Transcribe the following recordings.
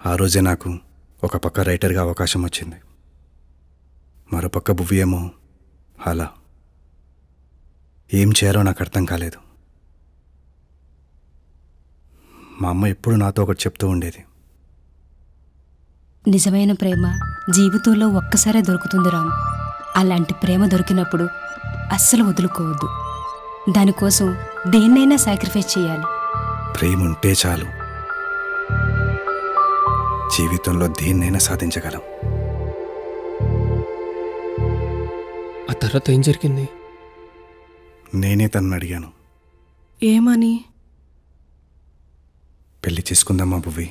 ఆ రోజే నాకు ఒక పక్క రైటర్గా అవకాశం వచ్చింది మరోపక్క భువి ఏమో అలా ఏం చేయాలో నాకు అర్థం కాలేదు మా అమ్మ ఎప్పుడు నాతో ఒకటి చెప్తూ ఉండేది నిజమైన ప్రేమ జీవితంలో ఒక్కసారే దొరుకుతుంది రామ్ అలాంటి ప్రేమ దొరికినప్పుడు అస్సలు వదులుకోవద్దు దానికోసం దేన్నైనా సాక్రిఫైస్ చేయాలి ప్రేమ ఉంటే చాలు జీవితంలో దేన్నైనా సాధించగలం ఆ తర్వాత ఏం జరిగింది నేనే తనని అడిగాను ఏమని పెళ్లి చేసుకుందామా భువి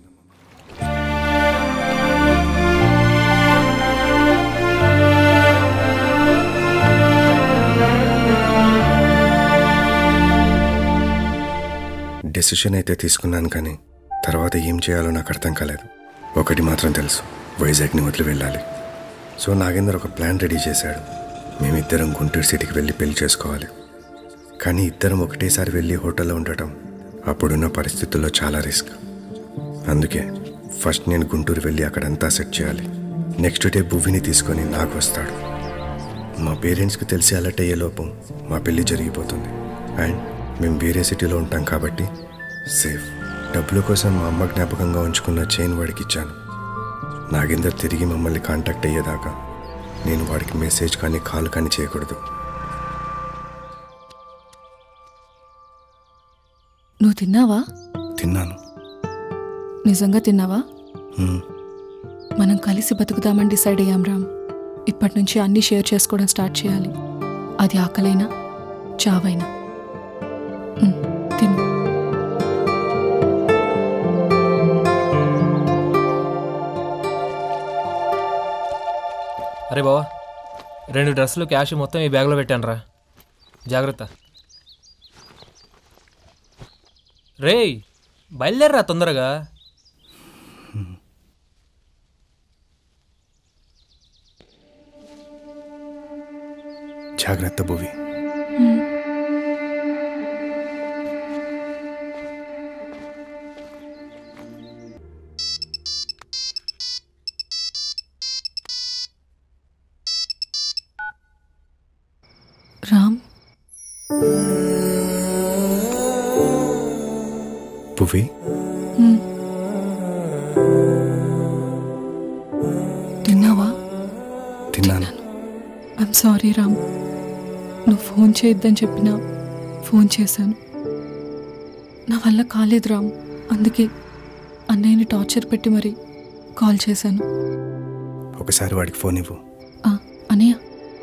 డెసిషన్ అయితే తీసుకున్నాను కానీ తర్వాత ఏం చేయాలో నాకు అర్థం కాలేదు ఒకటి మాత్రం తెలుసు వైజాగ్ని వదిలి వెళ్ళాలి సో నాగేందర్ ఒక ప్లాన్ రెడీ చేశాడు మేమిద్దరం గుంటూరు సిటీకి వెళ్ళి పెళ్లి చేసుకోవాలి కానీ ఇద్దరం ఒకటేసారి వెళ్ళి హోటల్లో ఉండటం అప్పుడున్న పరిస్థితుల్లో చాలా రిస్క్ అందుకే ఫస్ట్ నేను గుంటూరు వెళ్ళి అక్కడంతా సెట్ చేయాలి నెక్స్ట్ డే భువిని తీసుకొని నాకు వస్తాడు మా పేరెంట్స్కి తెలిసి అలర్ట్ అయ్యే లోపు మా పెళ్లి జరిగిపోతుంది అండ్ మేము వేరే సిటీలో ఉంటాం కాబట్టి సేఫ్ డబ్బుల కోసం మా అమ్మ జ్ఞాపకంగా ఉంచుకున్న చైన్ వాడికి ఇచ్చాను నాగేందర్ తిరిగి మమ్మల్ని కాంటాక్ట్ అయ్యేదాకా నేను వాడికి మెసేజ్ కానీ కాల్ కానీ చేయకూడదు నువ్వు తిన్నావా తిన్నాను నిజంగా తిన్నావా హ్మ్. మనం కలిసి బతుకుదామని డిసైడ్ అయ్యాం రామ్ ఇప్పటి నుంచి అన్నీ షేర్ చేసుకోవడం స్టార్ట్ చేయాలి అది ఆకలైనా చావైనా ఉమ్, తిను అరే బావా రెండు డ్రెస్సులు క్యాష్ మొత్తం ఈ బ్యాగ్లో పెట్టాను రా జాగ్రత్త రేయ్ బయలుదేరరా తొందరగా జాగ్రత్త భువి రామ్ భువి ఉమ్. తిన్నావా తిన్నాను ఐమ్ సారీ రామ్ నువ్వు ఫోన్ చేయొద్దని చెప్పినా ఫోన్ చేశాను నా వల్ల కాలేదు రామ్ అందుకే అన్నయ్యని టార్చర్ పెట్టి మరి కాల్ చేశాను ఒకసారి వాడికి ఫోన్ ఇవ్వు ఆ, అన్నయ్య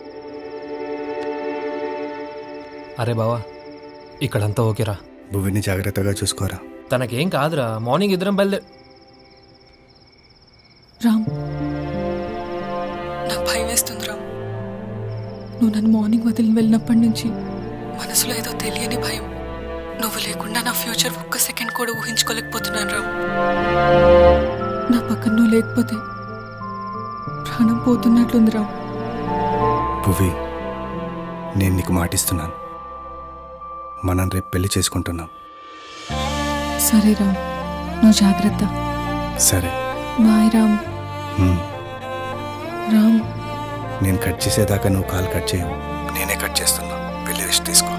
అరే బావా ఇక్కడంతా ఓకేరా భువిని జాగ్రత్తగా చూసుకోరా తనకేం కాదురా మార్నింగ్ ఇద్దరం బయలుదేరి రామ్ నాకు భయం వేస్తుంది రామ్ నువ్వు నన్ను మార్నింగ్ వదిలి వెళ్ళినప్పటి నుంచి మనసులో ఏదో తెలియని భయం నువ్వు లేకుండా నా ఫ్యూచర్ ఒక్క సెకండ్ కూడా ఊహించుకోలేకపోతున్నాను రామ్ నా పక్కన నువ్వు లేకపోతే ప్రాణం పోతున్నట్లుంది రామ్ భువి నేను నీకు మాటిస్తున్నాను మనం రేపు పెళ్లి చేసుకుంటున్నాం సరే రామ్ నువ్వు జాగ్రత్త సరే బాయ్ రామ్ హ్మ్. రామ్ నేను కట్ చేసేదాకా నువ్వు కాల్ కట్ చేయవు నేనే కట్ చేస్తున్నా వెళ్ళి రెస్ట్ తీసుకో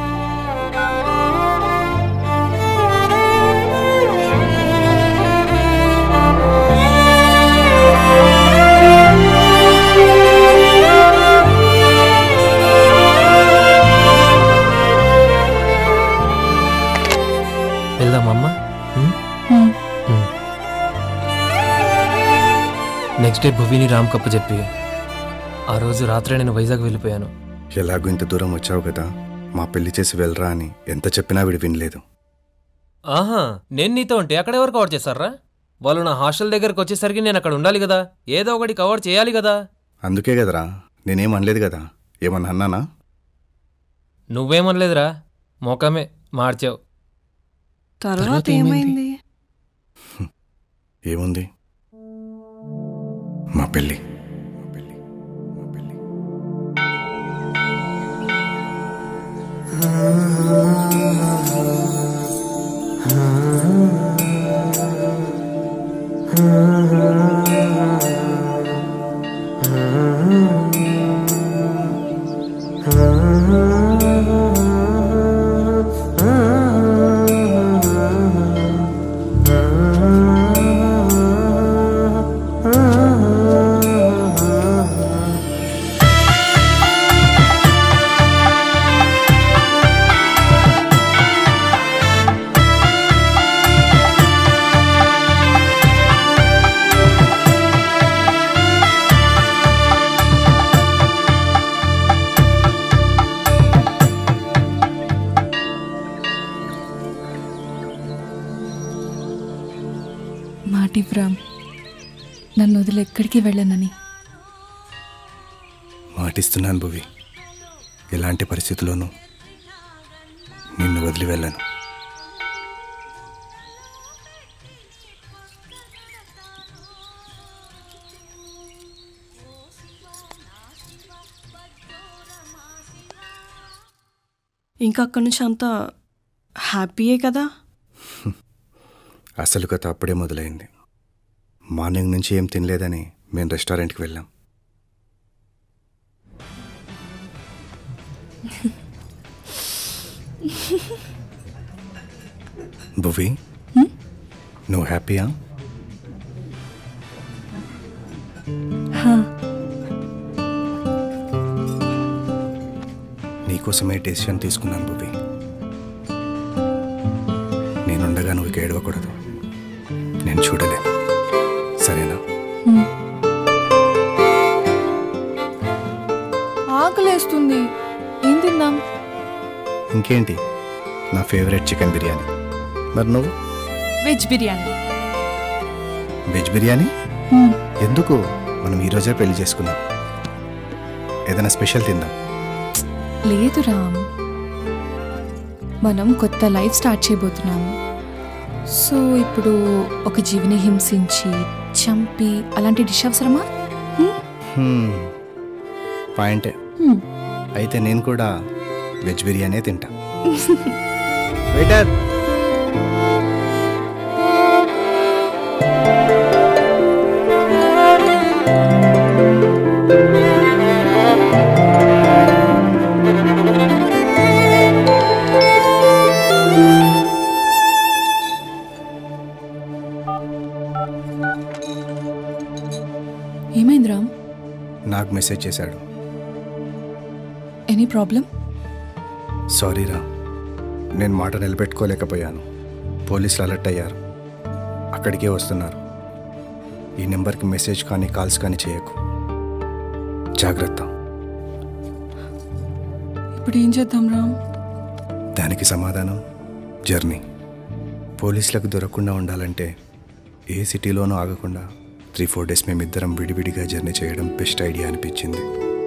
వెళ్దామమ్మా హ్మ్. నెక్స్ట్ డే భువిని రామ్ కప్పు చెప్పి ఆ రోజు రాత్రే నేను వైజాగ్ వెళ్ళిపోయాను ఎలాగో ఇంత దూరం వచ్చావు కదా మా పెళ్లి చేసి వెళ్ళరా అని ఎంత చెప్పినా వీడు వినలేదు ఆహా నేను నీతో ఉంటే అక్కడ ఎవరు కవర్ చేశారా వాళ్ళు నా హాస్టల్ దగ్గరకు వచ్చేసరికి నేను అక్కడ ఉండాలి కదా ఏదో ఒకటి కవర్ చేయాలి కదా అందుకే కదరా నేనేం అనలేదు కదా ఏమన్నా అన్నానా నువ్వేమనలేదురా మోకమే మార్చావు తర్వాత ఏమైంది ఏముంది మా పెళ్ళి మాటివ్రామ్ నన్ను వదిలి ఎక్కడికి వెళ్ళనని మాటిస్తున్నాను భువి ఎలాంటి పరిస్థితుల్లోనూ నిన్ను వదిలి వెళ్ళను ఇంకా అక్కడి నుంచి అంతా హ్యాపీయే కదా అసలు కథ అప్పుడే మొదలైంది మార్నింగ్ నుంచి ఏం తినలేదని మేము రెస్టారెంట్కి వెళ్ళాం భువి నువ్వు హ్యాపీయా నీకోసమే డెసిషన్ తీసుకున్నాను భువి నేనుండగా నువ్వు ఇక ఏడవకూడదు నేను చూడలేను సరేనా ఆకలేస్తుంది ఏం తిందాం ఇంకేంటి నా ఫేవరెట్ చికెన్ బిర్యానీ మరి నువ్వు వెజ్ బిర్యానీ వెజ్ బిర్యానీ ఎందుకు మనం ఈరోజే పెళ్లి చేసుకుందాం ఏదైనా స్పెషల్ తిందాం లేదు రామ్ మనం కొత్త లైఫ్ స్టార్ట్ చేయబోతున్నాము సో ఇప్పుడు ఒక జీవిని హింసించి చంపి అలాంటి డిష్ అవసరమా హ్మ్. పాయింటే హ్మ్. అయితే నేను కూడా వెజ్ బిర్యానీ తింటా వెయిటర్ ఏమైంది రామ్ నాకు మెసేజ్ చేశాడు ఎనీ ప్రాబ్లం సారీరా నేను మాట నిలబెట్టుకోలేకపోయాను పోలీసులు అలర్ట్ అయ్యారు అక్కడికే వస్తున్నారు ఈ నెంబర్కి మెసేజ్ కానీ కాల్స్ కానీ చేయకు జాగ్రత్త ఇప్పుడు ఏం చేద్దాం రామ్ దానికి సమాధానం జర్నీ పోలీసులకు దొరకకుండా ఉండాలంటే ఏ సిటీలోనూ ఆగకుండా త్రీ ఫోర్ డేస్ మేమిద్దరం విడివిడిగా జర్నీ చేయడం బెస్ట్ ఐడియా అనిపించింది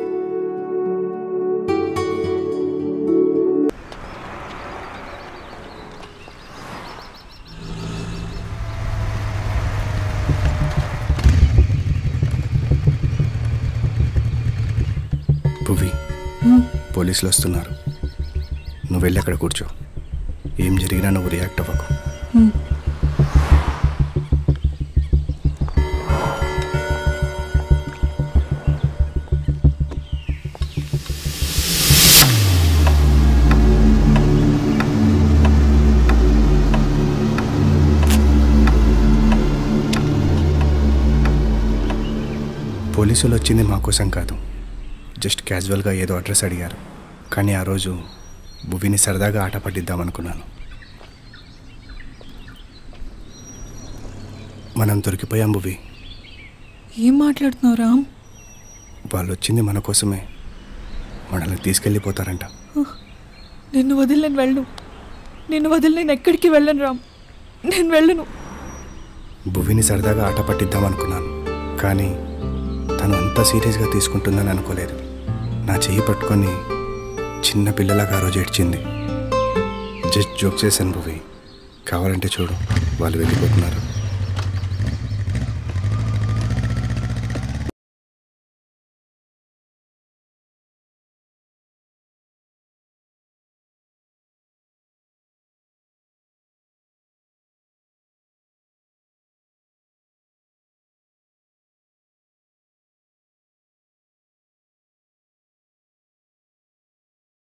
భువి పోలీసులు వస్తున్నారు నువ్వు వెళ్ళి అక్కడ కూర్చో ఏం జరిగినా నువ్వు రియాక్ట్ అవ్వకు పోలీసులు వచ్చింది మా కోసం కాదు జస్ట్ క్యాజువల్గా ఏదో అడ్రస్ అడిగారు కానీ ఆ రోజు భువిని సరదాగా ఆట పట్టిద్దామనుకున్నాను మనం దొరికిపోయాం భువి ఏం మాట్లాడుతున్నావు రామ్ వాళ్ళు వచ్చింది మన కోసమే మనల్ని తీసుకెళ్ళిపోతారంట నిన్ను వదిలి నేను వెళ్ళను నిన్ను వదిలి నేను ఎక్కడికి వెళ్ళను రామ్ నేను వెళ్ళను భువిని సరదాగా ఆట పట్టిద్దామనుకున్నాను కానీ తను అంత సీరియస్గా తీసుకుంటుందని అనుకోలేదు నా చెయ్యి పట్టుకొని చిన్న పిల్లలాగా ఆ రోజు ఏడ్చింది జస్ట్ జోక్ చేశాను భువి కావాలంటే చూడు వాళ్ళు వెళ్ళిపోతున్నారు